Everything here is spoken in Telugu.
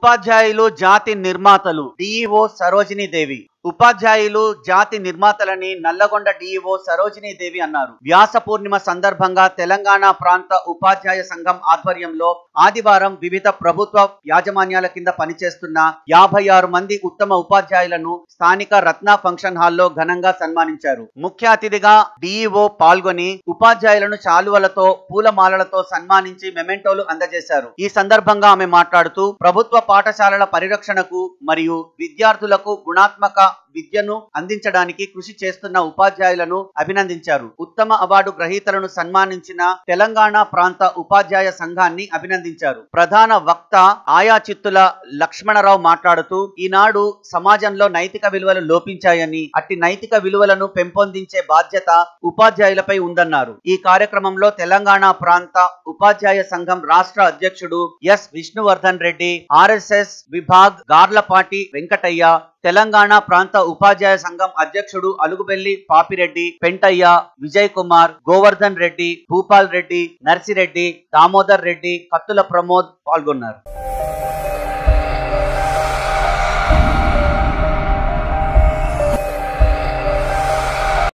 ఉపాధ్యాయులు జాతి నిర్మాతలు డిఈఓ సరోజినీ దేవి ఉపాధ్యాయులు జాతి నిర్మాతలని నల్లగొండ డిఈఓ సరోజినీ దేవి అన్నారు వ్యాస పూర్ణిమ సందర్భంగా తెలంగాణ ప్రాంత ఉపాధ్యాయ సంఘం ఆధ్వర్యంలో ఆదివారం వివిధ ప్రభుత్వ యాజమాన్యాల కింద పనిచేస్తున్న యాభై ఆరు మంది ఉత్తమ ఉపాధ్యాయులను స్థానిక రత్న ఫంక్షన్ హాల్లో ఘనంగా సన్మానించారు ముఖ్య అతిథిగా డిఈఓ పాల్గొని ఉపాధ్యాయులను శాలువలతో పూలమాలలతో సన్మానించి మెమెంటోలు అందజేశారు ఈ సందర్భంగా ఆమె మాట్లాడుతూ ప్రభుత్వ పాఠశాలల పరిరక్షణకు మరియు విద్యార్థులకు గుణాత్మక విద్యను అందించడానికి కృషి చేస్తున్న ఉపాధ్యాయులను అభినందించారు ఉత్తమ అవార్డు గ్రహీతలను సన్మానించిన తెలంగాణ ప్రాంత ఉపాధ్యాయ సంఘాన్ని అభినందించారు ప్రధాన వక్త ఆయా చిత్తుల లక్ష్మణరావు మాట్లాడుతూ ఈనాడు సమాజంలో నైతిక విలువలు లోపించాయని అట్టి నైతిక విలువలను పెంపొందించే బాధ్యత ఉపాధ్యాయులపై ఉందన్నారు ఈ కార్యక్రమంలో తెలంగాణ ప్రాంత ఉపాధ్యాయ సంఘం రాష్ట్ర అధ్యక్షుడు ఎస్ విష్ణువర్ధన్ రెడ్డి ఆర్ఎస్ఎస్ విభాగ్ గార్లపాటి వెంకటయ్య తెలంగాణ ప్రాంత ఉపాధ్యాయ సంఘం అధ్యక్షుడు అలుగుబెల్లి పాపిరెడ్డి పెంటయ్య విజయ్ కుమార్ గోవర్ధన్ రెడ్డి భూపాల్ రెడ్డి నర్సిరెడ్డి దామోదర్ రెడ్డి కత్తుల ప్రమోద్ పాల్గొన్నారు